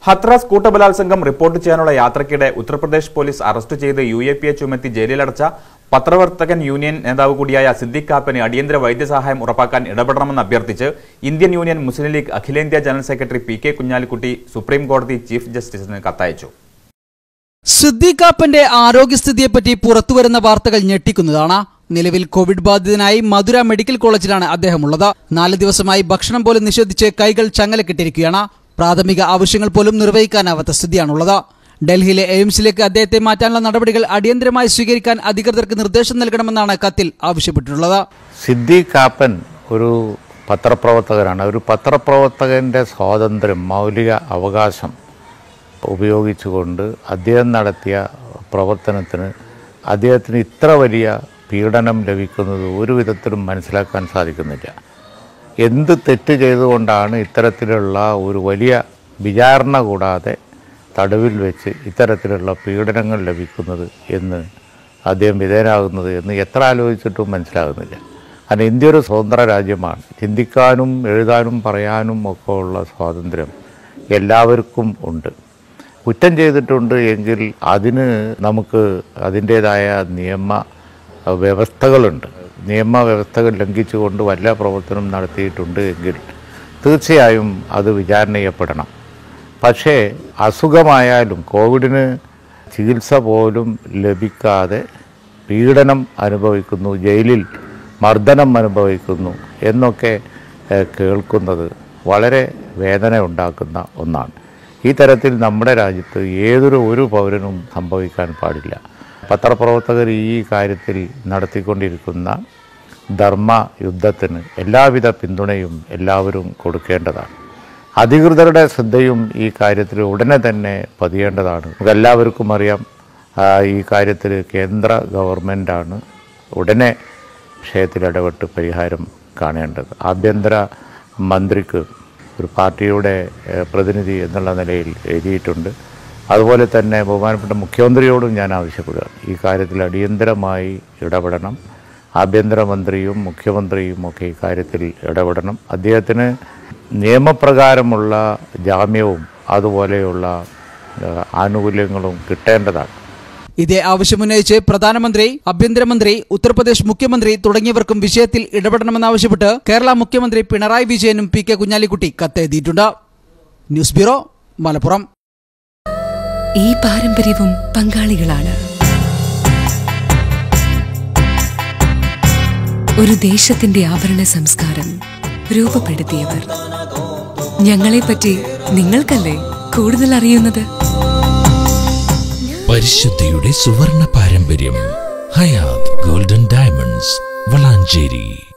Hathras കൂട്ടബലാത്സംഗം report ചെയ്യാനുള്ള യാത്രയ്ക്കിടെ Uttar Pradesh police arrest ചെയ്ത് യു എ പി എ ചുമത്തി ജയിലിലടച്ച പത്രവർത്തകൻ യൂണിയൻ നേതാവ് കൂടിയായ സിദ്ദിഖ് കാപ്പന് അടിയന്തര വൈദ്യസഹായം ഉറപ്പാക്കാൻ ഇടപെടണമെന്ന് അഭ്യർത്ഥിച്ച് ഇന്ത്യൻ യൂണിയൻ മുസ്ലിം ലീഗ് അഖിലേന്ത്യാ general secretary P K Kunhalikutty supreme കോടതി ചീഫ് ജസ്റ്റിസിന് കത്തയച്ചു സിദ്ദീഖാപ്പന്റെ ആരോഗ്യസ്ഥിതിയെപ്പറ്റി പുറത്തുവരുന്ന വാർത്തകൾ ഞെട്ടിക്കുന്നതാണ് നിലവിൽ കോവിഡ് ബാധിതനായി മധുര മെഡിക്കൽ കോളേജിലാണ് അദ്ദേഹമുള്ളത് നാല് ദിവസമായി ഭക്ഷണം പോലും നിഷേധിച്ച് കൈകൾ ചങ്ങലക്കിട്ടിരിക്കുകയാണ് പ്രാഥമിക ആവശ്യങ്ങൾ പോലും നിർവഹിക്കാനാവാത്ത സ്ഥിതിയാണുള്ളത് ഡൽഹിയിലെ എയിംസിലേക്ക് അദ്ദേഹത്തെ മാറ്റാനുള്ള നടപടികൾ അടിയന്തരമായി സ്വീകരിക്കാൻ അധികൃതർക്ക് നിർദ്ദേശം നൽകണമെന്നാണ് കത്തിൽ ആവശ്യപ്പെട്ടിട്ടുള്ളത് സിദ്ദീഖ് കാപ്പൻ ഒരു പത്രപ്രവർത്തകനാണ് ഒരു പത്രപ്രവർത്തകൻ്റെ സ്വാതന്ത്ര്യം മൗലിക അവകാശം ഉപയോഗിച്ചുകൊണ്ട് അദ്ദേഹം നടത്തിയ പ്രവർത്തനത്തിന് അദ്ദേഹത്തിന് ഇത്ര വലിയ പീഡനം ലഭിക്കുന്നത് ഒരു വിധത്തിലും മനസ്സിലാക്കാൻ സാധിക്കുന്നില്ല എന്ത് തെറ്റ് ചെയ്തുകൊണ്ടാണ് ഇത്തരത്തിലുള്ള ഒരു വലിയ വിചാരണ കൂടാതെ തടവിൽ വെച്ച് ഇത്തരത്തിലുള്ള പീഡനങ്ങൾ ലഭിക്കുന്നത് എന്ന് അദ്ദേഹം വിധേയനാകുന്നത് എന്ന് എത്ര ആലോചിച്ചിട്ടും മനസ്സിലാകുന്നില്ല കാരണം ഇന്ത്യ ഒരു സ്വതന്ത്ര രാജ്യമാണ് ചിന്തിക്കാനും എഴുതാനും പറയാനും ഒക്കെ ഉള്ള സ്വാതന്ത്ര്യം എല്ലാവർക്കും ഉണ്ട് കുറ്റം ചെയ്തിട്ടുണ്ട് എങ്കിൽ അതിന് നമുക്ക് അതിൻ്റേതായ നിയമ വ്യവസ്ഥകളുണ്ട് നിയമവ്യവസ്ഥകൾ ലംഘിച്ചുകൊണ്ട് വല്ല പ്രവർത്തനം നടത്തിയിട്ടുണ്ട് എങ്കിൽ തീർച്ചയായും അത് വിചാരണ ചെയ്യപ്പെടണം പക്ഷേ അസുഖമായാലും കോവിഡിന് ചികിത്സ പോലും ലഭിക്കാതെ പീഡനം അനുഭവിക്കുന്നു ജയിലിൽ മർദ്ദനം അനുഭവിക്കുന്നു എന്നൊക്കെ ഏഹ്, കേൾക്കുന്നത് വളരെ വേദന ഉണ്ടാക്കുന്ന ഒന്നാണ് ഈ തരത്തിൽ നമ്മുടെ രാജ്യത്ത് ഏതൊരു ഒരു പൗരനും സംഭവിക്കാൻ പാടില്ല പത്രപ്രവർത്തകർ ഈ കാര്യത്തിൽ നടത്തിക്കൊണ്ടിരിക്കുന്ന ധർമ്മ യുദ്ധത്തിന് എല്ലാവിധ പിന്തുണയും എല്ലാവരും കൊടുക്കേണ്ടതാണ് അധികൃതരുടെ ശ്രദ്ധയും ഈ കാര്യത്തിൽ ഉടനെ തന്നെ പതിയേണ്ടതാണ് നമുക്കെല്ലാവർക്കും അറിയാം ആ, ഈ കാര്യത്തിൽ കേന്ദ്ര ഗവൺമെൻറ്റാണ് ഉടനെ വിഷയത്തിൽ ഇടപെട്ട് പരിഹാരം കാണേണ്ടത് ആഭ്യന്തര മന്ത്രിക്ക് ഒരു പാർട്ടിയുടെ ഏഹ്, പ്രതിനിധി എന്നുള്ള നിലയിൽ എഴുതിയിട്ടുണ്ട് അതുപോലെ തന്നെ ബഹുമാനപ്പെട്ട മുഖ്യമന്ത്രിയോടും ഞാൻ ആവശ്യപ്പെടുകയാണ് ഈ കാര്യത്തിൽ അടിയന്തരമായി ഇടപെടണം ആഭ്യന്തരമന്ത്രിയും മുഖ്യമന്ത്രിയും ഒക്കെ ഈ കാര്യത്തിൽ ഇടപെടണം അദ്ദേഹത്തിന് നിയമപ്രകാരമുള്ള ജാമ്യവും അതുപോലെയുള്ള ഏഹ്, ആനുകൂല്യങ്ങളും കിട്ടേണ്ടതാണ് ഇതേ ആവശ്യമുന്നയിച്ച് പ്രധാനമന്ത്രി ആഭ്യന്തരമന്ത്രി ഉത്തർപ്രദേശ് മുഖ്യമന്ത്രി തുടങ്ങിയവർക്കും വിഷയത്തിൽ ഇടപെടണമെന്നാവശ്യപ്പെട്ട് കേരള മുഖ്യമന്ത്രി പിണറായി വിജയനും പി കെ കുഞ്ഞാലിക്കുട്ടി കത്തെഴുതിയിട്ടുണ്ട് ന്യൂസ് ബ്യൂറോ മലപ്പുറം ഈ പാരമ്പര്യവും പങ്കാളികളാണ് ഒരു ദേശത്തിന്റെ ആഭരണ സംസ്കാരം രൂപപ്പെടുത്തിയവർ ഞങ്ങളെപ്പറ്റി നിങ്ങൾക്കല്ലേ കൂടുതൽ അറിയുന്നത് പരിശുദ്ധിയുടെ സുവർണ പാരമ്പര്യം ഹയാത് ഗോൾഡൻ ഡയമണ്ട്സ് വളാഞ്ചേരി